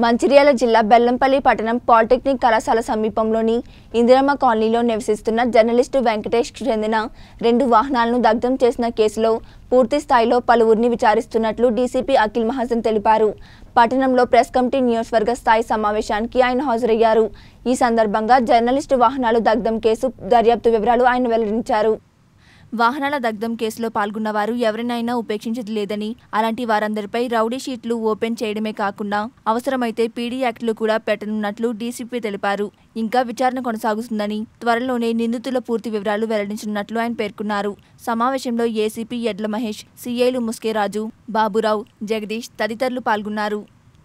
మంచిర్యాల జిల్లా బెల్లంపల్లి పట్టణం పాలిటెక్నిక్ కళాశాల సమీపంలోని ఇందిరమ్మ కాలనీలో నివసిస్తున్న జర్నలిస్టు వెంకటేష్కు చెందిన రెండు వాహనాలను దగ్ధం చేసిన కేసులో పూర్తి స్థాయిలో పలువురిని విచారిస్తున్నట్లు డీసీపీ అఖిల్ మహాజన్ తెలిపారు పట్టణంలో ప్రెస్ కమిటీ నియోజకవర్గ స్థాయి సమావేశానికి ఆయన హాజరయ్యారు ఈ సందర్భంగా జర్నలిస్టు వాహనాలు దగ్ధం కేసు దర్యాప్తు వివరాలు ఆయన వెల్లడించారు వాహనాల దగ్ధం కేసులో పాల్గొన్న వారు ఎవరినైనా ఉపేక్షించదు లేదని అలాంటి వారందరిపై రౌడీ షీట్లు ఓపెన్ చేయడమే కాకుండా అవసరమైతే పీడీ యాక్టులు కూడా పెట్టనున్నట్లు డీసీపీ తెలిపారు ఇంకా విచారణ కొనసాగుతుందని త్వరలోనే నిందితుల పూర్తి వివరాలు వెల్లడించనున్నట్లు ఆయన పేర్కొన్నారు సమావేశంలో ఏసీపీ ఎడ్ల మహేష్ సీఐలు ముస్కేరాజు బాబురావు జగదీష్ తదితరులు పాల్గొన్నారు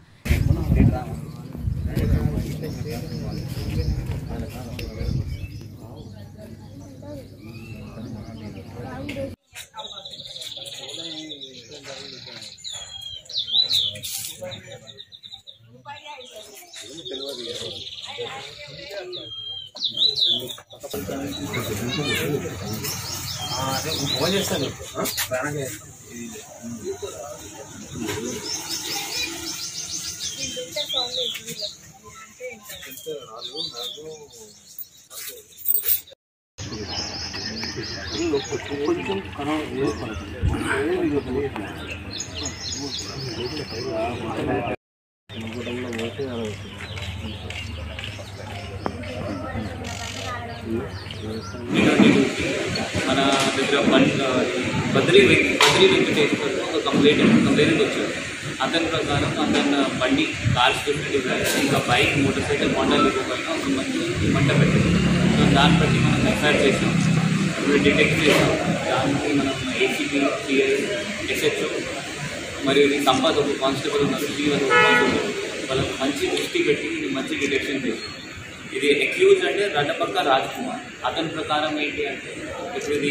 మన దగ్గర బన్- బద్రీ వెంక- బద్రీ వెంకటేశ్వర్ ఒక కంప్లైంట్ కంప్లైంట్ వచ్చాడు అతని ప్రకారం అతను బండి కార్ స్విఫ్ట్ డిజైర్ ఇంకా బైక్ మోటార్ సైకిల్ మోడల్ ఇవ్వ పైన ఒక మంచి మంట పెట్టింది సో దాన్ని బట్టి మనం ఎఫ్ఐఆర్ చేసాం ఇప్పుడు డిటెక్ట్ చేసాం దానికి మనం ఏసీపీ సిఐ ఎస్హెచ్ఓ మరియు ఈ సంపద ఒక కానిస్టేబుల్ ఉన్నారు టీ ఒక కానిస్టేబుల్ వాళ్ళకి మంచి దృష్టి పెట్టి ఇది మంచి డిటెక్షన్ చేసాం ఇది అక్యూజ్ అంటే రడ్డపక్క రాజ్ కుమార్ అతని ప్రకారం ఏంటి అంటే ఇప్పుడు ఇది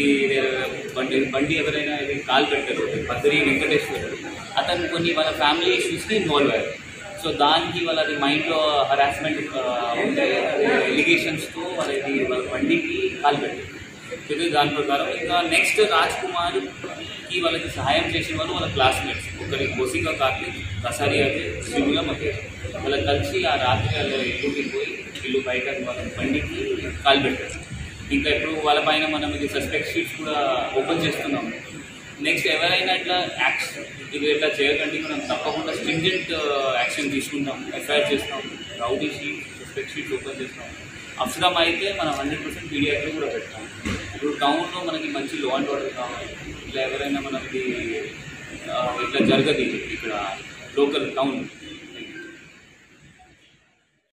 బండి బండి ఎవరైనా ఇది కాల్ పెట్టారు బద్రీ వెంకటేశ్వరుడు అతను కొన్ని వాళ్ళ ఫ్యామిలీ ఇష్యూస్కి ఇన్వాల్వ్ అయ్యారు సో దానికి వాళ్ళది మైండ్లో హరాస్మెంట్ ఉంటే ఎలిగేషన్స్తో వాళ్ళ ఇది వాళ్ళ బండికి కాల్ పెట్టారు ఇది దాని ప్రకారం ఇంకా నెక్స్ట్ రాజ్ కుమార్కి వాళ్ళకి సహాయం చేసిన వాళ్ళు వాళ్ళ క్లాస్మేట్స్ ఒకరి కోసిక కార్తీక్ కసారి అయితే శివుల మధ్య వాళ్ళకి కలిసి ఆ రాత్రి వాళ్ళ ఇల్లుకి పోయి ఇల్లు బయట వాళ్ళ బండికి కాల్ పెట్టారు ఇంకా ఇప్పుడు వాళ్ళ పైన మనం ఇది సస్పెక్ట్ షీట్స్ కూడా ఓపెన్ చేస్తున్నాము నెక్స్ట్ ఎవరైనా ఇట్లా యాక్షన్ ఇది ఇట్లా చేయకండి మనం తప్పకుండా స్ట్రింజెంట్ యాక్షన్ తీసుకుంటాం ఎఫ్ఐఆర్ చేస్తాం rowdy sheet suspect sheets open చేస్తాం అవసరం అయితే మనం హండ్రెడ్ పర్సెంట్ పీడియాక్లో కూడా పెడతాం ఇప్పుడు టౌన్లో మనకి మంచి లో అండ్ ఆర్డర్ కావాలి ఇట్లా ఎవరైనా మనకి ఆ, ఇట్లా జరగదు ఇక్కడ లోకల్ టౌన్